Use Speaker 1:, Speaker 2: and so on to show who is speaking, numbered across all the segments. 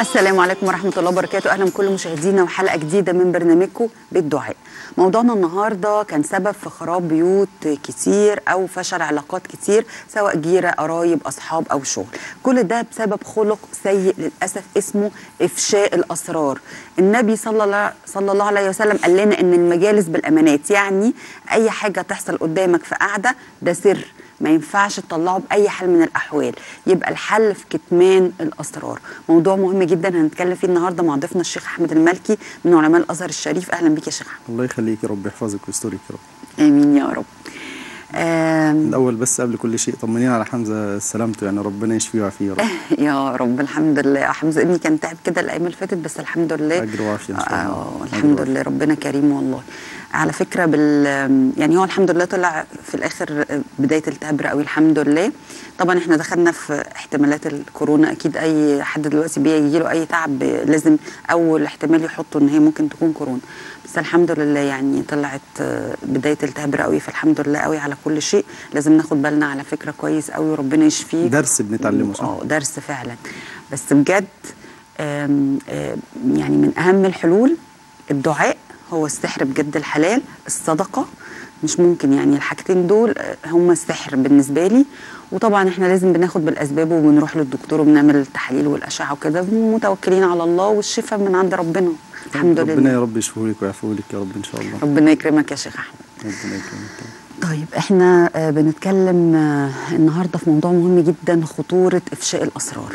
Speaker 1: السلام عليكم ورحمة الله وبركاته أهلا بكل مشاهدينا وحلقة جديدة من برنامجكم بالدعاء موضوعنا النهاردة كان سبب في خراب بيوت كتير أو فشل علاقات كتير سواء جيرة قرايب أصحاب أو شغل كل ده بسبب خلق سيء للأسف اسمه إفشاء الأسرار النبي صلى الله, صلى الله عليه وسلم قال لنا إن المجالس بالأمانات يعني أي حاجة تحصل قدامك في قعدة ده سر ما ينفعش تطلعه باي حال من الاحوال يبقى الحل في كتمان الاسرار موضوع مهم جدا هنتكلم فيه النهارده مع ضيفنا الشيخ احمد المالكي من علماء الازهر الشريف اهلا بك يا شيخ احمد
Speaker 2: الله يخليك يا رب يحفظك ويسترك يا رب
Speaker 1: امين يا رب آم،
Speaker 2: الاول بس قبل كل شيء طمنينا على حمزه سلامته يعني ربنا يشفيه ويعافيه يا رب
Speaker 1: يا رب الحمد لله حمزه ابني كان تعب كده الايام اللي فاتت بس الحمد لله
Speaker 2: اجر وعافيه ان شاء الله
Speaker 1: آه
Speaker 2: أجر
Speaker 1: الحمد
Speaker 2: وعافية.
Speaker 1: لله ربنا كريم والله على فكره بال يعني هو الحمد لله طلع في الاخر بدايه التهاب رئوي الحمد لله طبعا احنا دخلنا في احتمالات الكورونا اكيد اي حد دلوقتي بيجي له اي تعب لازم اول احتمال يحطه ان هي ممكن تكون كورونا بس الحمد لله يعني طلعت آه، بدايه التهاب رئوي فالحمد لله قوي على كل شيء لازم ناخد بالنا على فكره كويس قوي وربنا يشفيه
Speaker 2: درس بنتعلمه صح
Speaker 1: اه درس فعلا بس بجد آم، آم، يعني من اهم الحلول الدعاء هو السحر بجد الحلال الصدقه مش ممكن يعني الحاجتين دول آه، هم السحر بالنسبه لي وطبعا احنا لازم بناخد بالاسباب وبنروح للدكتور وبنعمل التحاليل والاشعه وكده متوكلين على الله والشفاء من عند ربنا الحمد
Speaker 2: ربنا
Speaker 1: لله
Speaker 2: يا رب يشفيه لك ويعفو لك يا رب ان شاء الله
Speaker 1: ربنا يكرمك يا شيخ احمد
Speaker 2: ربنا يكرمك
Speaker 1: طيب احنا آه، بنتكلم آه، النهارده في موضوع مهم جدا خطوره افشاء الاسرار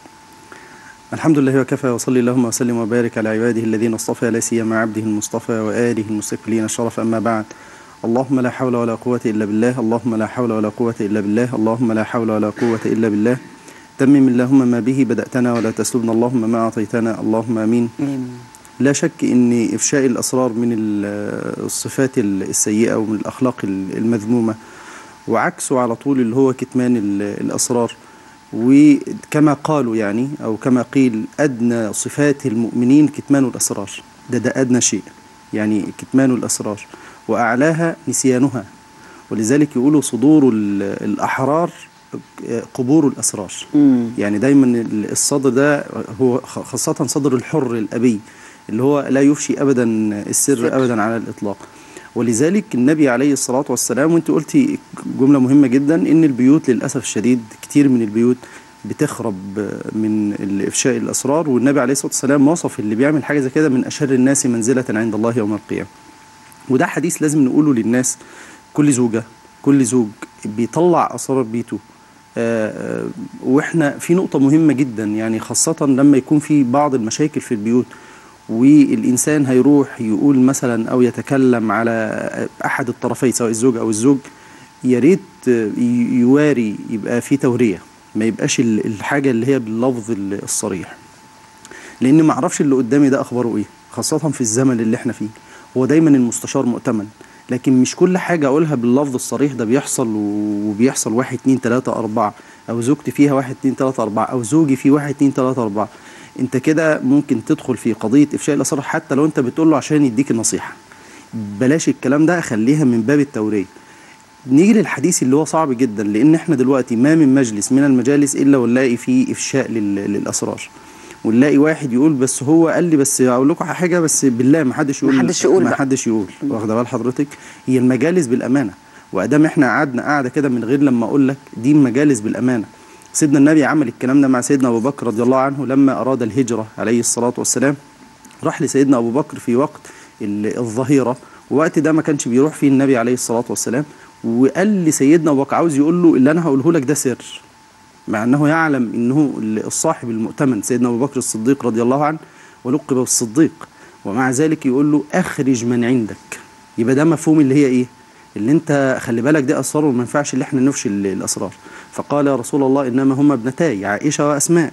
Speaker 2: الحمد لله وكفى وصلي اللهم وسلم وبارك على عباده الذين اصطفى لا سيما عبده المصطفى واله المستكملين الشرف اما بعد اللهم لا حول ولا قوة إلا بالله اللهم لا حول ولا قوة إلا بالله اللهم لا حول ولا قوة إلا بالله تمم اللهم ما به بدأتنا ولا تسلبنا اللهم ما أعطيتنا اللهم آمين
Speaker 1: آمين.
Speaker 2: لا شك ان افشاء الاسرار من ال- الصفات ال- السيئه ومن الاخلاق ال- المذمومه وعكسه على طول اللي هو كتمان ال- الاسرار وكما قالوا يعني او كما قيل ادنى صفات المؤمنين كتمان الاسرار ده ده ادنى شيء يعني كتمان الاسرار واعلاها نسيانها ولذلك يقولوا صدور ال- الاحرار قبور الاسرار
Speaker 1: مم.
Speaker 2: يعني دايما ال- الصدر ده هو خ- خاصة صدر الحر الأبي اللي هو لا يفشي أبدا السر
Speaker 1: سر.
Speaker 2: أبدا على الإطلاق ولذلك النبي عليه الصلاة والسلام وانت قلتي جملة مهمة جدا ان البيوت للأسف الشديد كتير من البيوت بتخرب من ال- إفشاء الأسرار والنبي عليه الصلاة والسلام وصف اللي بيعمل حاجة زي كده من أشر الناس منزلة عند الله يوم القيامة وده حديث لازم نقوله للناس كل زوجة كل زوج بيطلع أسرار بيته آه، آه، واحنا في نقطة مهمة جدا يعني خاصة لما يكون في بعض المشاكل في البيوت والإنسان هيروح يقول مثلا أو يتكلم على أحد الطرفين سواء الزوج أو الزوج يا ريت آه، ي- يواري يبقى في تورية ما يبقاش ال- الحاجة اللي هي باللفظ ال- الصريح لان ما اعرفش اللي قدامي ده اخباره ايه خاصه في الزمن اللي احنا فيه هو دايما المستشار مؤتمن لكن مش كل حاجه اقولها باللفظ الصريح ده بيحصل وبيحصل واحد اتنين تلاته اربعه او زوجتي فيها واحد اتنين تلاته اربعه او زوجي فيه واحد اتنين تلاته اربعه انت كده ممكن تدخل في قضيه افشاء الاسرار حتى لو انت بتقول له عشان يديك النصيحه بلاش الكلام ده خليها من باب التوريه نيجي للحديث اللي هو صعب جدا لان احنا دلوقتي ما من مجلس من المجالس الا ونلاقي فيه افشاء لل- للاسرار ونلاقي واحد يقول بس هو قال لي بس اقول لكم على حاجه بس بالله ما حدش يقول
Speaker 1: ما حدش يقول
Speaker 2: ما
Speaker 1: بقى.
Speaker 2: حدش يقول واخده بال حضرتك هي المجالس بالامانه وادام احنا قعدنا قاعده كده من غير لما اقول لك دي مجالس بالامانه سيدنا النبي عمل الكلام ده مع سيدنا ابو بكر رضي الله عنه لما اراد الهجره عليه الصلاه والسلام راح لسيدنا ابو بكر في وقت ال- الظهيره ووقت ده ما كانش بيروح فيه النبي عليه الصلاه والسلام وقال لسيدنا ابو بكر عاوز يقول له اللي انا هقوله لك ده سر مع انه يعلم انه الصاحب المؤتمن سيدنا ابو بكر الصديق رضي الله عنه ولقب بالصديق ومع ذلك يقول له اخرج من عندك يبقى ده مفهوم اللي هي ايه اللي انت خلي بالك دي اسرار وما ينفعش اللي احنا نفشي ال- الاسرار فقال يا رسول الله انما هما ابنتاي عائشه واسماء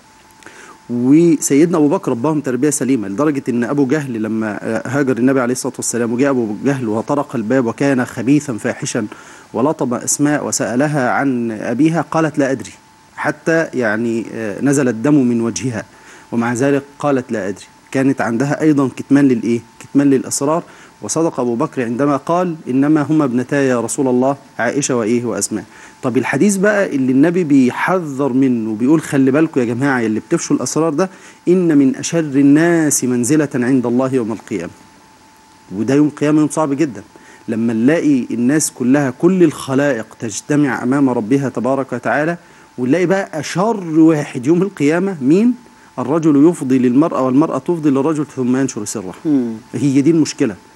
Speaker 2: وسيدنا ابو بكر رباهم تربيه سليمه لدرجه ان ابو جهل لما هاجر النبي عليه الصلاه والسلام وجاء ابو جهل وطرق الباب وكان خبيثا فاحشا ولطم اسماء وسالها عن ابيها قالت لا ادري حتى يعني آه، نزل الدم من وجهها ومع ذلك قالت لا ادري كانت عندها ايضا كتمان للايه كتمان للاسرار وصدق أبو بكر عندما قال إنما هما ابنتاي يا رسول الله عائشة وإيه وأسماء طب الحديث بقى اللي النبي بيحذر منه وبيقول خلي بالكم يا جماعة اللي بتفشوا الأسرار ده إن من أشر الناس منزلة عند الله يوم القيامة وده يوم القيامة يوم صعب جدا لما نلاقي الناس كلها كل الخلائق تجتمع أمام ربها تبارك وتعالى ونلاقي بقى أشر واحد يوم القيامة مين؟ الرجل يفضي للمرأة والمرأة تفضي للرجل ثم ينشر سره هي دي المشكلة